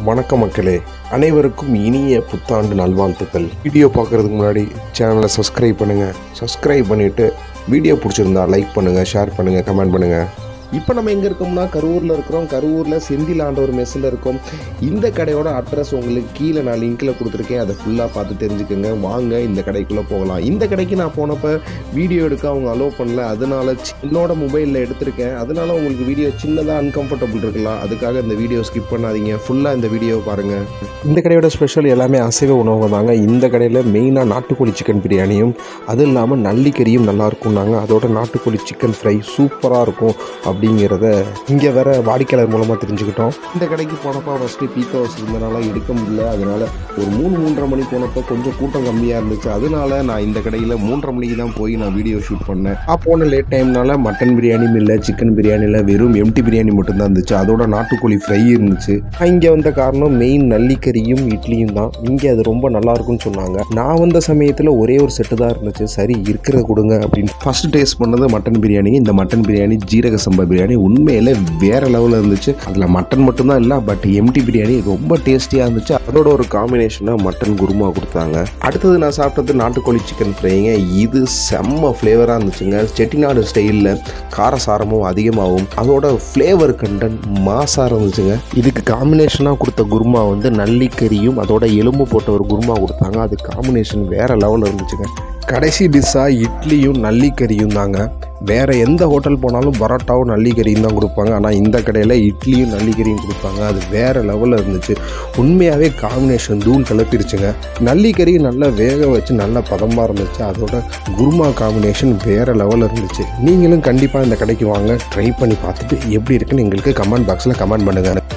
வணக்கம் மக்களே அனைவருக்கும் இனிய புத்தாண்டு நல்வாழ்த்துக்கள் வீடியோ பார்க்குறதுக்கு முன்னாடி சேனலை சப்ஸ்கிரைப் பண்ணுங்கள் சப்ஸ்கிரைப் பண்ணிவிட்டு வீடியோ பிடிச்சிருந்தா லைக் பண்ணுங்கள் ஷேர் பண்ணுங்கள் கமெண்ட் பண்ணுங்கள் இப்போ நம்ம எங்கே இருக்கோம்னா கரூரில் இருக்கிறோம் கரூரில் செந்தில் ஆண்டவர் மெஸ்ஸில் இருக்கோம் இந்த கடையோட அட்ரஸ் உங்களுக்கு கீழே நான் லிங்க்கில் கொடுத்துருக்கேன் அதை ஃபுல்லாக பார்த்து தெரிஞ்சுக்கோங்க வாங்க இந்த கடைக்குள்ளே போகலாம் இந்த கடைக்கு நான் போனப்போ வீடியோ எடுக்க அவங்க அலோவ் பண்ணல அதனால சி- என்னோட மொபைலில் எடுத்திருக்கேன் அதனால உங்களுக்கு வீடியோ சின்னதாக அன்கம்ஃபர்டபுள் இருக்கலாம் அதுக்காக இந்த வீடியோ ஸ்கிப் பண்ணாதீங்க ஃபுல்லாக இந்த வீடியோ பாருங்கள் இந்த கடையோட ஸ்பெஷல் எல்லாமே அசைவ உணவு தாங்க இந்த கடையில் மெயினாக நாட்டுக்கோழி சிக்கன் பிரியாணியும் அது இல்லாமல் நல்லிக்கறியும் நல்லா இருக்கும்னாங்க அதோட நாட்டுக்கோழி சிக்கன் ஃப்ரை சூப்பராக இருக்கும் அப்படிங்கிறத இங்கே வேற வாடிக்கையாளர் மூலமாக தெரிஞ்சுக்கிட்டோம் இந்த கடைக்கு போனப்போ ஃபஸ்ட்டு பீக் ஹவர்ஸ் இருந்தனால எடுக்க முடியல அதனால ஒரு மூணு மூன்றரை மணி போனப்போ கொஞ்சம் கூட்டம் கம்மியாக இருந்துச்சு அதனால நான் இந்த கடையில் மூன்றரை மணிக்கு தான் போய் நான் வீடியோ ஷூட் பண்ணேன் நான் போன லேட் டைம்னால மட்டன் பிரியாணியும் இல்லை சிக்கன் பிரியாணி இல்லை வெறும் எம்டி பிரியாணி மட்டும்தான் இருந்துச்சு அதோட நாட்டுக்கோழி ஃப்ரை இருந்துச்சு இங்கே வந்த காரணம் மெயின் நல்லிக்கறியும் இட்லியும் தான் இங்கே அது ரொம்ப நல்லா இருக்கும்னு சொன்னாங்க நான் வந்த சமயத்தில் ஒரே ஒரு செட்டு தான் இருந்துச்சு சரி இருக்கிறத கொடுங்க அப்படின்னு ஃபர்ஸ்ட் டேஸ்ட் பண்ணது மட்டன் பிரியாணி இந்த மட்டன் பிரியாணி ஜீரக சம்பா பிரியாணி உண்மையில வேற லெவலில் இருந்துச்சு அதில் மட்டன் மட்டும்தான் இல்லை பட் எம்டி பிரியாணி ரொம்ப டேஸ்டியாக இருந்துச்சு அதோட ஒரு காம்பினேஷனாக மட்டன் குருமா கொடுத்தாங்க அடுத்தது நான் சாப்பிட்டது நாட்டுக்கோழி சிக்கன் ஃப்ரைங்க இது செம்ம ஃப்ளேவராக இருந்துச்சுங்க செட்டிநாடு ஸ்டைலில் காரசாரமும் அதிகமாகவும் அதோட ஃப்ளேவர் கண்டென்ட் மாசாக இருந்துச்சுங்க இதுக்கு காம்பினேஷனாக கொடுத்த குருமா வந்து நல்லிக்கறியும் அதோட எலும்பு போட்ட ஒரு குருமா கொடுத்தாங்க அது காம்பினேஷன் வேற லெவலில் இருந்துச்சுங்க கடைசி டிஷ்ஷாக இட்லியும் நல்லிக்கறியும் தாங்க வேற எந்த ஹோட்டல் போனாலும் பரோட்டாவும் நல்லிக்கறியும் தான் கொடுப்பாங்க ஆனால் இந்த கடையில் இட்லியும் நல்லிக்கறியும் கொடுப்பாங்க அது வேற லெவலில் இருந்துச்சு உண்மையாகவே காம்பினேஷன் தூள் கிளப்பிருச்சுங்க நல்லிக்கறி நல்லா வேக வச்சு நல்ல பதமாக இருந்துச்சு அதோட குருமா காம்பினேஷன் வேற லெவலில் இருந்துச்சு நீங்களும் கண்டிப்பாக இந்த கடைக்கு வாங்க ட்ரை பண்ணி பார்த்துட்டு எப்படி இருக்குன்னு எங்களுக்கு கமெண்ட் பாக்ஸில் கமெண்ட் பண்ணுங்கள்